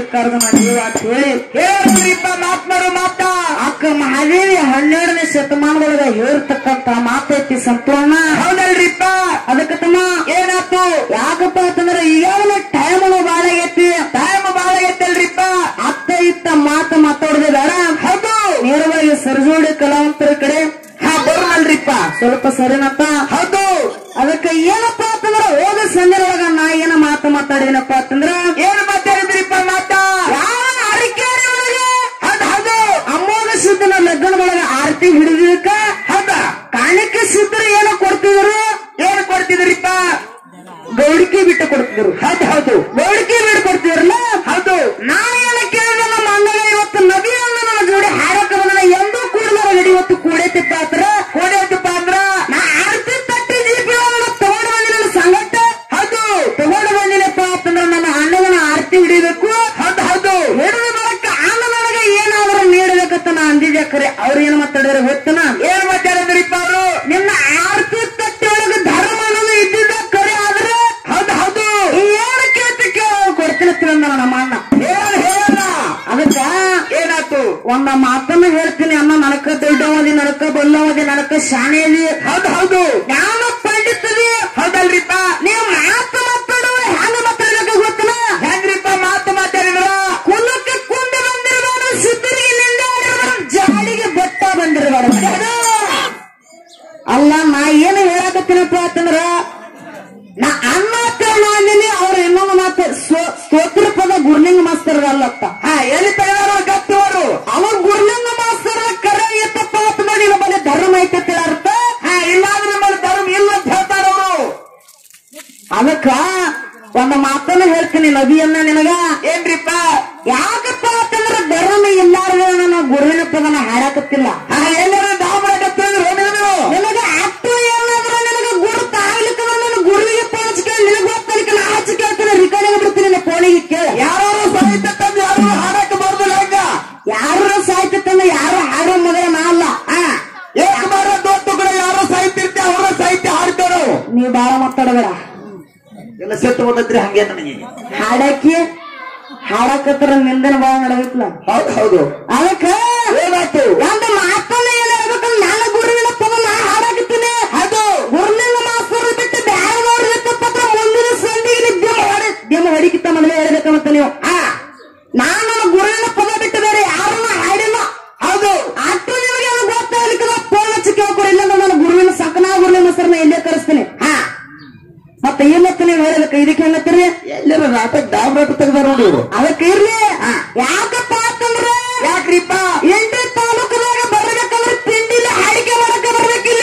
ಕರೆದು ಮದುವೆ ಅಂತ ಹೇಳಿ ಹೇಳ್ರಿಪ್ಪ ಮಾತ್ಮಾಡು ಮಾತ ಅಕ್ಕ ಮಹಾದೇವಿ ಹನ್ನೆರಡನೇ ಶತಮಾನದೊಳಗ ಹೇಳ್ತಕ್ಕಂತ ಮಾತೈತಿ ಸಂತೋಣ ಹೌದಲ್ರಿಪ್ಪ ಅದಕ್ಕೆ ತಮ್ಮ ಏನಾತು ಯಾಕಪ್ಪ ಅಂತಂದ್ರೆ ಈಗಾಗಲೇ ಟೈಮ್ ಬಾಳ ಆಗೈತಿ ಟೈಮ್ ಬಾಳ ಐತಲ್ರಿಪ್ಪ ಅತ್ತ ಇತ್ತ ಮಾತು ಮಾತಾಡೋದೇ ಬೇಡ ಹೌದು ನೇರವಾಗಿ ಸರಜೋಡಿ ಕಲಾವಂತರ ಕಡೆ ಹಾ ಬರೋಣಲ್ರಿಪ್ಪ ಸ್ವಲ್ಪ ಸರಿನಪ್ಪ ಹೌದು ಅದಕ್ಕೆ ಏನಪ್ಪಾ ಅಂತಂದ್ರ ಹೋದ ಸಂಜೆಯೊಳಗ ನಾ ಏನ ಮಾತು ಮಾತಾಡಿನಪ್ಪ ಅಂತಂದ್ರ ಏನ್ ಮಾತಾಡಿದ್ರಿಪ್ಪ ಮಾತ ಯಾವ ಅರಿಕೆರೆ ಒಳಗೆ ಹೌದ್ ಹೌದು ಅಮ್ಮೋಗ ಸಿದ್ಧನ ಲಗ್ನದೊಳಗ ಆರತಿ ಹಿಡಿದಕ್ಕ ಹೌದ ಕಾಣಿಕೆ ಸಿದ್ಧರು ಏನೋ ಕೊಡ್ತಿದ್ರು ಏನ್ ಕೊಡ್ತಿದ್ರಿಪ್ಪ ಗೌಡಿಕೆ ಬಿಟ್ಟು ಕೊಡ್ತಿದ್ರು ಹೌದು ಹೌದು ಗೌಡಿಕೆ ಬಿಟ್ಟು ಕೊಡ್ತಿದ್ರಲ್ಲ ಹೌದು ನಾ ಏನ ಕೇಳಿದೆ ನಮ್ಮ ಅಣ್ಣಗ ಇವತ್ತು ನದಿ ಅಣ್ಣ ನನ್ನ ಜೋಡಿ ಹಾಡಕ ಬಂದ ಎಂದೂ ಕೂಡಲ ಗಡಿ ಇವತ್ತು ಕೂಡೈತಿಪ್ಪ ಆತರ ಕೋಡೈತಪ್ಪ ಅಂದ್ರ ನಾ ಆರತಿ ತಟ್ಟಿ ಜೀಪಿ ತಗೊಂಡು ಬಂದಿನ ಸಂಗಟ ಹೌದು ತಗೊಂಡು ಬಂದಿನಪ್ಪ ಅಂತಂದ್ರ ನನ್ನ ಅಣ್ಣಗನ ಆರತಿ ಹಿಡಿಬೇಕು ಹೌದು ಹೌದು ಹಿಡಿದು ಬರಕ್ಕ ಅಣ್ಣ ನನಗೆ ಏನಾದ್ರೂ ನೀಡಬೇಕಂತ ನಾ ಅಂದಿದ್ದೆ ಖರೆ ಅವ್ರು ಏನ್ ಮಾತಾಡಿದ್ರೆ ಗೊತ್ತನ ಏನ್ ಮಾತಾಡಿದ್ರಿಪ್ಪ ಅವರು ನಿನ್ನ ಆರತಿ ತಟ್ಟಿ ಒಳಗೆ ಧರ್ಮ ಅನ್ನೋದು ಇದ್ದಿದ್ದ ಖರೆ ಆದ್ರೆ ಹೌದು ಹೌದು ಏನು ಕೇಳ್ತಿ ಕೇಳ ಕೊಡ್ತೀನಿ ತಿಂದ ನಮ್ಮ ಅಣ್ಣ ಹೇಳ ಹೇಳ ಅದಕ್ಕ ಏನಾತು ಒಂದ ಮಾತನ್ನ ಹೇಳ್ತೀನಿ ಅಣ್ಣ ನನಕ ದೊಡ್ಡವದಿ ನನಕ ಬಲ್ಲವದಿ ನನಕ ಶಾಣೆದಿ ಹೌದು ಹೌದು ಜ್ಞಾನ ಪಂಡಿತದಿ ಹೌದಲ್ರಿಪ್ಪ ನೀವು ಮಾತು ಮಾತಾಡುವ ಹೆಂಗ ಮಾತಾಡ್ಬೇಕು ಗೊತ್ತನ ಹೆಂಗ್ರಿಪ್ಪ ಮಾತು ಮಾತಾಡಿದ್ರ ಕುಲಕ್ಕೆ ಕುಂದ ಬಂದಿರಬಾರ್ದು ಸಿದ್ಧರಿಗೆ ನಿಂದ ಜಾಡಿಗೆ ಬಟ್ಟ ಬಂದಿರಬಾರ್ದು ಅಲ್ಲ ನಾ ಏನು ಹೇಳಕತ್ತೀನಪ್ಪ ಅಂತಂದ್ರ ನಾ ಅನ್ನ ನಾನಿನಿ ಅವ್ರ ಇನ್ನೊಂದು ಮಾತು ಸ್ವ- ಸ್ತೋತ್ರ ಪದ ಗುರ್ಲಿಂಗ ಮಾಸ್ತರ್ ಅಲ್ಲತ್ತ ಹಾ ಎಲ್ಲಿ ತೆಗೆದಾರ ಗತ್ತವರು ಅವ ಗುರ್ಲಿಂಗ ಮಾಸ್ತರ್ ಕರೆ ಎತ್ತಪ್ಪ ಅಂತ ನೋಡಿ ನಮ್ಮಲ್ಲಿ ಧರ್ಮ ಐತೆ ಅರ್ಥ ಹಾ ಇಲ್ಲಾಂದ್ರೆ ನಮ್ಮಲ್ಲಿ ಧರ್ಮ ಇಲ್ಲ ಅಂತ ಹೇಳ್ತಾರ ಅವರು ಅದಕ್ಕ ಒಂದು ಮಾತನ್ನ ಹೇಳ್ತೀನಿ ನದಿಯನ್ನ ನಿನಗ ಏನ್ರಿಪ್ಪ ಯಾಕಪ್ಪ ಅಂತಂದ್ರ ಧರ್ಮ ಇಲ್ಲಾರ್ದ ನಾನು ಗುರುವಿನ ಪದನ ಹಾಡಕತ್ತಿಲ್ಲ ಹಾ ಎಲ್ಲಾರ ಡಾಬರ ಗತ್ತಿದ್ರು ನೀವು ನಿನಗ ಅಟ್ಟು ಏನಾದ್ರೂ ನಿನಗ ಗುರು ತಾಗ್ಲಿಕ್ಕ ನನ್ನ ಗುರುವಿಗೆ ಪೋಣಿಸ್ಕೆ ನಿನಗ ಗೊತ್ತಲಿಕ್ಕೆ ನಾ ಹಚ್ಚಿ ಕೇಳ್ತೀನಿ ರಿಕಾರ್ಡಿಂಗ್ ಬಿಡ್ತೀನಿ ನಿನ್ನ ಫೋನಿಗೆ ಕೇಳ ಯಾರು ಸಾಹಿತ್ಯ ತಂದು ಯಾರು ಹಾಡಕ್ಕೆ ಬರೋದಿಲ್ಲ ಹಂಗ ಯಾರು ಸಾಹಿತ್ಯ ತಂದ ಯಾರು ಹಾಡೋ ಮಗ ನಾ ಅಲ್ಲ ಹಾ ಏಕ ಮಾರ ದೊಡ್ಡ ಕೂಡ ಯಾರು ಸಾಹಿತ್ಯ ಇರ್ತೆ ಅವರ ಸಾಹಿತ್ಯ ಹಾಡ್ತಾರೋ ನೀ ಬಾಳ ಮಾತಾಡಬೇಡ ಎಲ್ಲ ಸೆಟ್ಟು ಬಂದದ್ರಿ ಹಂಗೆ ನನಗೆ ಹಾಡಕ್ಕೆ ಹಾಡಕತ್ರ ನಿಂದನ ಬಾಳ ನಡಬೇಕಲ್ಲ ಹೌದು ಹೌದು ಅದಕ್ಕ ಏನಾಯ್ತು ಒಂದು ಮಾತನ್ನ ಏನ್ ಹೇಳ್ಬೇಕಂದ್ರೆ ನಾನು ಗುರುವಿನ ಪದ ನಾ ಹಾಡಾಕತ್ತೀನಿ ಅದು ಗುರುಲಿಂಗ ಮಾಸ್ತರ್ ಬಿಟ್ಟು ಬ್ಯಾರದವ್ರ ಪತ್ರ ಮುಂದಿನ ಸಂಧಿಗೆ ನೀವು ದೆಮ ಹೊಡಿ ದೆಮ ಹೊಡಿಕಿತ್ತ ಮೊದಲೇ ಹೇಳ್ಬೇಕಂತ ನೀವು ಆ ನಾನು ನನ್ನ ಗುರುವಿನ ಪದ ಬಿಟ್ಟು ಬೇರೆ ಯಾರನ್ನ ಹಾಡಿಲ್ಲ ಹೌದು ಅಷ್ಟು ನಿಮಗೆ ಅದು ಗೊತ್ತಾಗಲಿಕ್ಕೆ ಫೋನ್ ಹಚ್ಚಿ ಕೇಳ್ಕೊಡಿಲ್ಲ ನನ್ನ ಗುರುವಿನ ಸಕನಾ ಗುರುವಿನ ಹೆಸರನ್ನ ಇಲ್ಲೇ ಕರೆಸ್ತೀನಿ ಹಾ ಮತ್ತೆ ಏನತ್ತ ನೀವು ಹೇಳ್ಬೇಕು ಇದಕ್ಕೆ ಏನತ್ತೀರಿ ಎಲ್ಲರ ನಾಟಕ ಡಾಬ್ರಾಟ ತೆಗ್ದಾರ ನೋಡಿ ಇವರು ಅದಕ್ಕೆ ಇರ್ಲಿ ಯಾಕಪ್ಪ ಅಂತಂದ್ರೆ ಯಾಕ್ರಿಪ್ಪ ಎಂಟು ತಾಲೂಕದಾಗ ಬರ್ಬೇಕಂದ್ರೆ ತಿಂಡಿಲ್ಲ ಹಾಡಿಕೆ ಮಾಡಕ ಬರ್ಬೇಕಿಲ್ಲ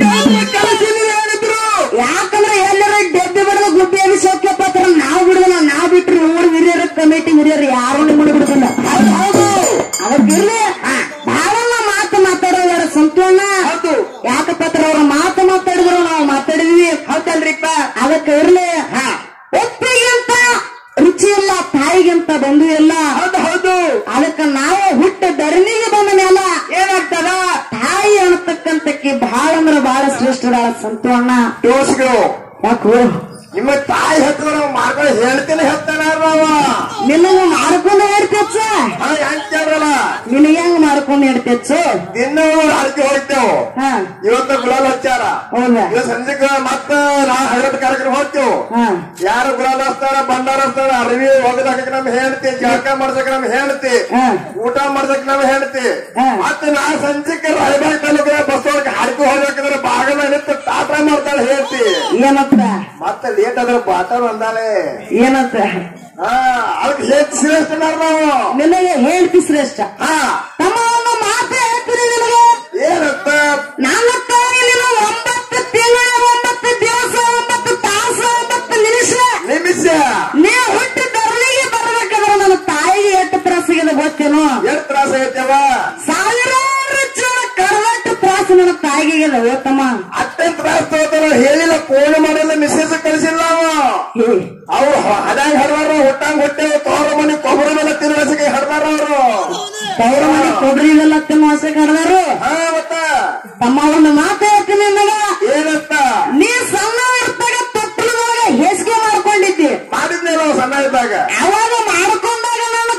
ಹೇಳಿದ್ರು ಯಾಕಂದ್ರೆ ಎಲ್ಲರ ಡೆಬ್ಬಿ ಬಿಡದ ಗುಬ್ಬಿ ಅಭಿಷೇಕಪ್ಪ ಅಂತಾರ ನಾವು ಬಿಡುದಿಲ್ಲ ನಾವು ಬಿಟ್ರಿ ಊರ್ ಹಿರಿಯರ ಕಮಿಟಿ ಹಿರಿಯರು ಯಾರು ನಿಮ್ಮನ್ನು ಬಿಡುದಿಲ್ಲ ಹೌದು ಹೌದು ಅದಕ್ಕಿರ್ಲಿ ಬಹಳ ಮಾತು ಮಾತಾಡೋದಾರ ಸಂತೋಷ ಹೌದು ಯಾಕಪ್ಪ ಅಂತಾರ ಅವ್ರ ಮಾತು ಮಾತಾಡಿದ್ರು ನಾವು ಮಾತಾಡಿದ್ವಿ ಹೌದಲ್ರಿಪ್ಪ ಅದಕ್ಕೆ ಇರ್ಲಿ ಹಾ ಒಪ್ಪಿಗಿಂತ ರುಚಿ ಇಲ್ಲ ತಾಯಿಗಿಂತ ಬಂಧು ಇಲ್ಲ ಹೌದು ಹೌದು ಅದಕ್ಕೆ ನಾವು ಹುಟ್ಟ ಧರಣಿಗೆ ಬಂದ ಮೇಲೆ ಏನಾಗ್ತದ ತಾಯಿ ಅನ್ನತಕ್ಕಂತಕ್ಕೆ ಬಹಳ ಅಂದ್ರೆ ಬಹಳ ಶ್ರೇಷ್ಠರಾದ ಸಂತೋಣ ದೋಷಗಳು ಯಾಕೋ ನಿಮ್ಮ ತಾಯಿ ಹತ್ತಿರ ನಾವು ಮಾಡ್ಕೊಂಡು ಹೇಳ್ತೀನಿ ಹೇಳ್ತಾನ ನಾವ ನಿನಗ ಮಾಡ್ಕೊಂಡು ಹೇಳ್ತೇಚ ಹಾ ಹೆಂಗ್ ಕೇಳ್ರಲ್ಲ ನಿನಗೆ ಹೆಂಗ್ ಮಾಡ್ಕೊಂಡು ಹೇಳ್ತೇಚ ದಿನ ಅರ್ಜಿ ಹೋಗ್ತೇವು ಹಾ ಇವತ್ತು ಗುಲಾಲ್ ಹಚ್ಚಾರ ಹೌದಾ ಇವತ್ತು ಸಂಜೆಗೆ ಮತ್ತ ನಾ ಹೈರತ್ ಕಾರ್ಯಕ್ರಮ ಹೋಗ್ತೇವು ಹಾ ಯಾರು ಗುಲಾಲ್ ಹಚ್ತಾರ ಬಂಡಾರ ಹಚ್ತಾರ ಅರವಿ ಒಗದಾಕಕ್ ನಮ್ ಹೇಳ್ತಿ ಜಳಕ ಮಾಡ್ಸಕ್ ನಮ್ ಹೇಳ್ತಿ ಹಾ ಊಟ ಮಾಡ್ಸಕ್ ನಮ್ ಹೇಳ್ತಿ ಹಾ. ಮತ್ತೆ ನಾ ಸಂಜೆಗೆ ರಾಯಬಾಗ್ ತಾಲೂಕಿನ ಬಸ್ ಒಳಗೆ ಹಾಡ್ಕೊ ಹೋಗ್ಬೇಕಂದ್ರೆ ಬಾಗಲ ನಿಂತು ಟಾಟ ಮಾಡ್ತಾಳೆ ಹೇಳ್ತಿ ಏನತ್ತ ಮತ್ತೆ ಲೇಟ್ ಆದ್ರೆ ಬಾಟರ್ ಅಂದಾಳೆ ಏನತ್ತ ಹಾ ಅದಕ್ಕೆ ಹೆಚ್ಚು ಶ್ರೇಷ್ಠ ನಾವು ನಿನಗೆ ಹೇಳ್ತಿ ಶ್ರೇಷ್ಠ ಹಾ ತಮ್ಮ ಒಂದು ಮಾತು ಹೇಳ್ತೀನಿ ನಿನಗೆ ಏನಂತ ನನ್ನ ತಾಯಿ ನಿನ್ನ ಒಂಬತ್ತು ತಿಂಗಳ ಒಂಬತ್ತು ದಿವಸ ಒಂಬತ್ತು ತಾಸು ಒಂಬತ್ತು ನಿಮಿಷ ನಿಮಿಷ ನೀ ಹುಟ್ಟಿ ಧರಣಿಗೆ ಬರ್ಬೇಕಾದ್ರೆ ನನ್ನ ತಾಯಿಗೆ ಎಷ್ಟು ತ್ರಾಸಿಗಿದೆ ಗೊತ್ತೇನೋ ಎಷ್ಟು ತ್ರಾಸ ಐತವ ಸಾವಿರಾರು ಜನ ಕರವಟ್ಟು ತ್ರಾಸು ನನ್ನ ತಾಯಿಗೆ ಓತಮ್ಮ ಅಷ್ಟೇನ್ ತ್ರಾಸ ತಗೋತಾರ ಹೇಳಿಲ್ಲ ಫೋನ್ ಮಾಡಿಲ್ಲ ಮೆಸೇಜ್ ಕಳಿಸಿಲ್ಲ ಅವ ಅವ್ರು ಹದಾಗ ಹಡ್ದಾರ ಹುಟ್ಟಂಗ್ ಹುಟ್ಟೆ ತೋರ ಮನೆ ಕೊಬ್ಬರಿ ಮೇಲೆ ತಿರುಗಿಸಿಗೆ ಹಡ್ದಾರ ಅವರು ತವ್ರ ಮನೆ ಕೊಬ್ಬರಿ ಇವೆಲ್ಲ ತಿನ್ನೋ ಆಸೆ ಕರೆದಾರು ಹಾ ಮತ್ತ ತಮ್ಮ ಒಂದು ಮಾತು ಹೇಳ್ತೀನಿ ನಿನಗ ಏನಂತ ನೀ ಸಣ್ಣ ಇರ್ತಾಗ ತೊಟ್ಟಲದೊಳಗೆ ಹೇಸಿಗೆ ಮಾಡ್ಕೊಂಡಿದ್ದಿ ಮಾಡಿದ್ನೇ ನಾವು ಸಣ್ಣ ಇದ್ದಾಗ ಅವಾಗ ಮಾಡ್ಕೊಂಡಾಗ ನನ್ನ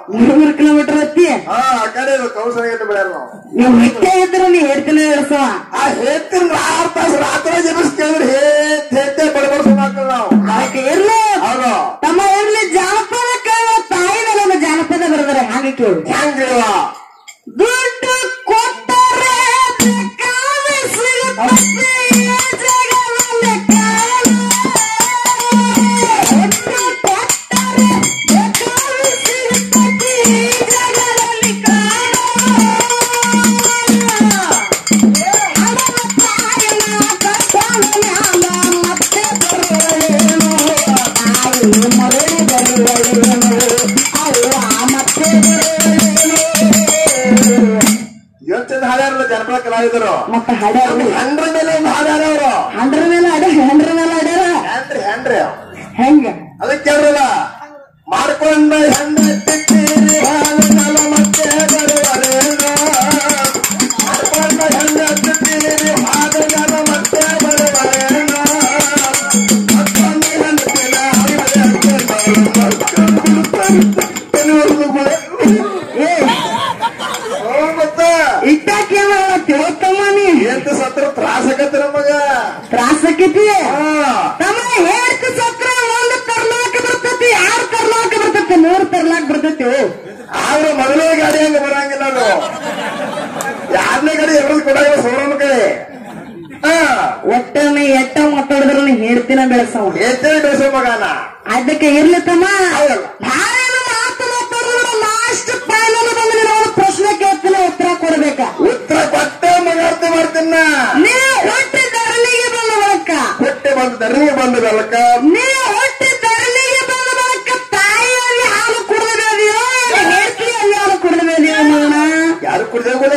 ಮೂರು ಕಿಲೋಮೀಟರ್ ಹತ್ತಿ ಹಾ ಆ ಕಡೆ ಕೌಸಲ ಗಂಟೆ ಬೆಳೆಯಾರ ನಾವು ನೀವು ಹಿಟ್ಟೆ ಇದ್ರು ನೀ ಹೇಳ್ತೀನಿ ಹೇಳ್ಸವ ಆ ಹೇಳ್ತೀನಿ ಆರ್ ತಾಸು ರಾತ್ರಿ ಜಪಿಸ್ ಕೇಳಿದ್ರೆ ಹೇತ್ ಹೇತೆ ಬಡಬಡ ಹಾಕಲ್ಲ ನಾವು ಅದಕ್ಕೆ ಇರ್ಲಿ ಹೌದು ತಮ್ಮ ಇರ್ಲಿ ಜಾನಪದ ಕೇಳೋ ತಾಯಿ ಮೇಲೆ ಜಾನಪದ ಬರೆದರೆ ಹಾಗೆ ಕೇಳು ಹೆಂಗಿಲ್ಲ ದುಡ್ಡು ಕೊಟ್ಟರೆ ಬೇಕಾದ ಸಿಗುತ್ತದೆ ಈ ಜಗದಲ್ಲಿ ಕಾಣ. ದುಡ್ಡು ಕೊಟ್ಟರೆ ಬೇಕಾದ ಸಿಗುತ್ತದೆ ಈ ಜಗದಲ್ಲಿ ಕಾಣ. ಹಣದ ತಾಯಿನ ಕಟ್ಟಾದ ಮ್ಯಾಲ ಮತ್ತೆ ಬರುವಳೇನು? ತಾಯಿ ಮರಳಿ ಬರುವಳೇನು? ಅವ್ವ ಮತ್ತೆ ಬರುವಳೇನು? ಯೋಚನೆ ಹಾಡ್ಯಾರಲ್ಲ ಜನಪದ ಕಲಾವಿದರು ಮತ್ತೆ ಹಾಡ್ಯಾರು ಹಂಡ್ರ ಮೇಲೆ ಒಂದು ಹಾಡ್ಯಾರ ಅವರು ಹಂಡ್ರ ಮೇಲೆ ಅಡ್ಯಾರ ಹಂಡ್ರ ಮೇಲೆ ಅಡ್ಯಾರ ಹ್ಯಾಂಡ್ರಿ ಹ್ಯಾಂಡ್ರಿ ಹೆಂಗ ಅದಕ್ಕೆ ಕೇಳ್ರಲ್ಲ ಮಾಡ್ಕೊಂಡ ಹೆಂಡತಿದ್ದೀರಿ ಹಾಲನಲ ಮತ್ತೆ ಬರುವರೇನೋ ಮಾಡ್ಕೊಂಡ ಹೆಂಡತಿದ್ದೀರಿ ಹಾಲನಲ ಮತ್ತೆ ಬರುವರೇನೋ ಮತ್ತೊಂದು ಹೆಂಡತಿನ ಏ ಮತ್ತ ಇಟ್ಟಾಕೇನ ತಿಳತ್ತಮ್ಮ ನೀ ಎಂತ ಸತ್ರ ತ್ರಾಸಕತ್ತ ನಮಗ ತ್ರಾಸಕ್ಕೈತಿ ಹಾ ತಮ್ಮ ಹೇಳ್ತ ಸತ್ರ ಒಂದು ತರ್ಲಾಕ ಬರ್ತೈತಿ ಯಾರು ತರ್ಲಾಕ ಬರ್ತೈತಿ ಮೂರ್ ತರ್ಲಾಕ ಬರ್ತೈತಿ ಆದ್ರೆ ಮೊದಲೇ ಗಾಡಿ ಹಂಗ ಬರಂಗಿಲ್ಲ ಅದು ಯಾರನೇ ಗಾಡಿ ಎರಡು ಕೊಡಾಗ ಸೋರಮ್ಮ ಕೈ ಹಾ ಒಟ್ಟನೆ ಎಟ್ಟ ಮಾತಾಡಿದ್ರು ನೀ ಹೇಳ್ತೀನ ಬೆಳೆಸವ ಎತ್ತೇಳಿ ಬೆಳೆಸೋ ಮಗನ ಅದಕ್ಕೆ ಇರ್ಲಿ ತಮ್ಮ ಹೌದಲ್ಲ. ನಾನೇನು ಮಾತು ಮಾತಾಡಿದ್ರು ಲಾಸ್ಟ್ ಫೈನಲ್ ಬಂದು ನೀನು ಒಂದು ಪ್ರಶ್ನೆ ಕೇಳ್ತೀನಿ ಉತ್ತರ ಕೊಡ್ಬೇಕ ಉತ್ತರ ಕೊಟ್ಟೆ ಮಗಾರ್ತಿ ಮಾಡ್ತೀನ ನೀವು ಹುಟ್ಟಿದ ಅರಳಿಗೆ ಬಂದ ಬಳಕ ಕೊಟ್ಟೆ ಬಂದು ಧರಣಿಗೆ ಬಂದು ಬೆಳಕ ನೀವು ಹುಟ್ಟಿದ ಅರಳಿಗೆ ಬಂದ ಬಳಕ ತಾಯಿಯಲ್ಲಿ ಹಾಲು ಕುಡಿದಿದೆಯೋ ಹೇಳ್ತೀಯಲ್ಲಿ ಹಾಲು ಕುಡಿದಿದೆಯೋ ನೋಡ ಯಾರು ಕುಡ್ದೆ ಕೂಡ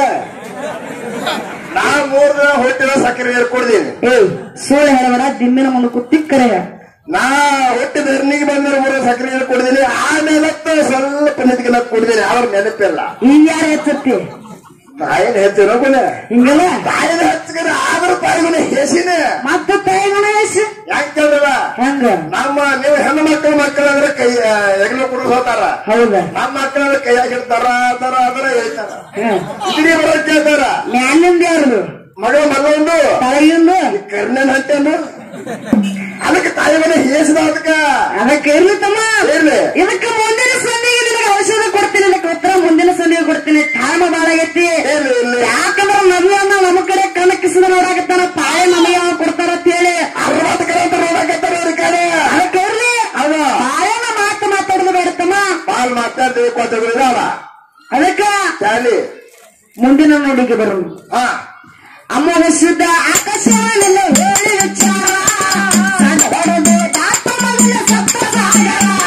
ನಾ ಮೂರ್ ದಿನ ಹೊಟ್ಟಿನ ಸಕ್ಕರೆ ನೀರು ಕುಡ್ದೀನಿ ಏಯ್ ಸುಳ್ಳು ಹೇಳಬೇಡ ದಿಮ್ಮಿನ ಮುಂದೆ ಕೂತಿ ಕರೆ ಹೇಳ. ನಾ ಹೊಟ್ಟೆ ಧರಣಿಗೆ ಬಂದ್ರೆ ಮೂರ ಸಕ್ಕರೆ ನೀರು ಕುಡ್ದೀನಿ ಆಮೇಲೆ ಸ್ವಲ್ಪ ನಿಂತ್ಕಿನ ಕುಡ್ದೀನಿ ಅವ್ರ ನೆನಪಿಲ್ಲ ಈಗ ಯಾರು ಹೆಚ್ಚತ್ತಿ ತಾಯಿನ ಹೆಚ್ಚಿನ ಕೂಡ ಹಿಂಗಲ್ಲ ತಾಯಿನ ಹೆಚ್ಚಿನ ಆದ್ರೂ ತಾಯಿನ ಹೆಸಿನೇ ಮತ್ತೆ ತಾಯಿ ಗಣೇಶ್ ಯಾಕೆ ಕೇಳಿದ್ರ ಹೆಂಗ ನಮ್ಮ ನೀವು ಹೆಣ್ಣು ಮಕ್ಕಳು ಮಕ್ಕಳಂದ್ರೆ ಕೈ ಹೆಗಲು ಕುಡಿದು ಹೋತಾರ ಹೌದ ನಮ್ಮ ಮಕ್ಕಳಂದ್ರೆ ಕೈಯಾಗಿರ್ತಾರ ತರ ಅದರ ಹೇಳ್ತಾರ ಹ್ಮ್. ಇಡೀ ಬರೋದ್ ಕೇಳ್ತಾರ ಮ್ಯಾಲಿಂದ ಯಾರ್ದು ಮಗ ಮಲ್ಲೊಂದು ತಳಗಿಂದ ಕರ್ಣನ್ ಹಂಟೇನು ಅದಕ್ಕೆ ತಾಯಿ ಮನೆ ಹೇಸಿದ ಅದಕ್ಕ ಅದಕ್ಕೆ ಇರ್ಲಿ ತಮ್ಮ ಇರ್ಲಿ ಇದಕ್ಕೆ ಮುಂದಿನ ಸಂಧಿಗೆ ನಿನಗೆ ಔಷಧ ಕೊಡ್ತೀನಿ ಇದಕ್ಕೆ ಉತ್ತರ ಮುಂದಿನ ಸಂಧಿಗೆ ಕೊಡ್ತೀನಿ ಟೈಮ್ ಬಾಳ ಆಗೈತಿ ಇರ್ಲಿ ಇರ್ಲಿ ಯಾಕಂದ್ರ ನದಿ ಅನ್ನ ನಮ್ಮ ಕಡೆ ಕಣಕ್ಕಿಸಿದ ನೋಡಾಕತ್ತಾನ ಪಾಯ ನಮಗೆ ಯಾವ ಕೊಡ್ತಾರ ಅಂತ ಹೇಳಿ ಅರವತ್ತು ಕಡೆ ಅಂತ ನೋಡಕತ್ತಾರ ಅವ್ರ ಕಡೆ ಅದಕ್ಕೆ ಇರ್ಲಿ ಹೌದು ಪಾಯನ ಮಾತು ಮಾತಾಡೋದು ಬೇಡ ತಮ್ಮ ಬಾಲ್ ಮಾತಾಡ್ತೀವಿ ಕೊಟ್ಟಿದ್ದಾರ ಅದಕ್ಕ ಚಾಲಿ ಮುಂದಿನ ನುಡಿಗೆ ಬರೋಣ ಹಾ ಅಮ್ಮನ ಶುದ್ಧ ಆಕಾಶವನ್ನೆಲ್ಲ ಹೇಳಿ ವಿಚಾರ ಸಣ್ಣ ಹೊಡೆದು ದಾಟ ಮಗನ ಸಪ್ತ ಸಾಗರ